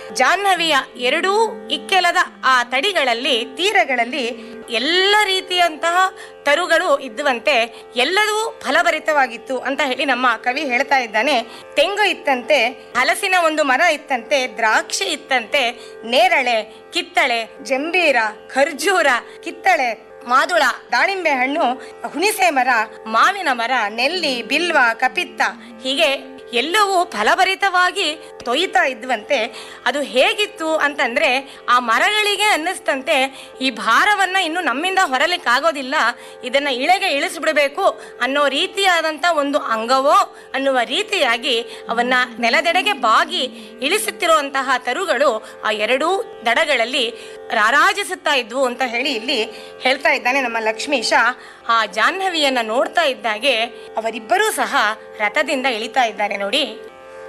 ಜಾಹ್ನವಿಯ ಎರಡೂ ಇಕ್ಕೆಲದ ಆ ತಡಿಗಳಲ್ಲಿ ತೀರಗಳಲ್ಲಿ ಎಲ್ಲ ರೀತಿಯಂತಹ ತರುಗಳು ಇದ್ದುವಂತೆ ಎಲ್ಲವೂ ಫಲಭರಿತವಾಗಿತ್ತು ಅಂತ ಹೇಳಿ ನಮ್ಮ ಕವಿ ಹೇಳ್ತಾ ಇದ್ದಾನೆ ತೆಂಗು ಇತ್ತಂತೆ ಹಲಸಿನ ಒಂದು ಮರ ಇತ್ತಂತೆ ದ್ರಾಕ್ಷಿ ಇತ್ತಂತೆ ನೇರಳೆ ಕಿತ್ತಳೆ ಜಂಬೀರ ಖರ್ಜೂರ ಕಿತ್ತಳೆ ಮಾದುಳ ದಾಳಿಂಬೆ ಹಣ್ಣು ಹುಣಿಸೆ ಮರ ಮಾವಿನ ಮರ ನೆಲ್ಲಿ ಬಿಲ್ವ ಕಪಿತ್ತ ಹೀಗೆ ಎಲ್ಲವೂ ಫಲಭರಿತವಾಗಿ ತೊಯ್ತಾ ಇದ್ವಂತೆ ಅದು ಹೇಗಿತ್ತು ಅಂತಂದ್ರೆ ಆ ಮರಗಳಿಗೆ ಅನ್ನಿಸ್ತಂತೆ ಈ ಭಾರವನ್ನ ಇನ್ನು ನಮ್ಮಿಂದ ಹೊರಲಿಕ್ಕಾಗೋದಿಲ್ಲ ಇದನ್ನ ಇಳೆಗೆ ಇಳಿಸ್ಬಿಡ್ಬೇಕು ಅನ್ನೋ ರೀತಿಯಾದಂತ ಒಂದು ಅಂಗವೋ ಅನ್ನುವ ರೀತಿಯಾಗಿ ಅವನ್ನ ನೆಲದೆಡೆಗೆ ಬಾಗಿ ಇಳಿಸುತ್ತಿರುವಂತಹ ತರುಗಳು ಆ ಎರಡೂ ದಡಗಳಲ್ಲಿ ರಾರಾಜಿಸುತ್ತಾ ಇದ್ವು ಅಂತ ಹೇಳಿ ಇಲ್ಲಿ ಹೇಳ್ತಾ ಇದ್ದಾನೆ ನಮ್ಮ ಲಕ್ಷ್ಮೀಶ ಆ ಜಾಹ್ನವಿಯನ್ನ ನೋಡ್ತಾ ಇದ್ದಾಗೆ ಅವರಿಬ್ಬರೂ ಸಹ ರಥದಿಂದ ಇಳಿತಾ ಇದ್ದಾರೆ ನೋಡಿ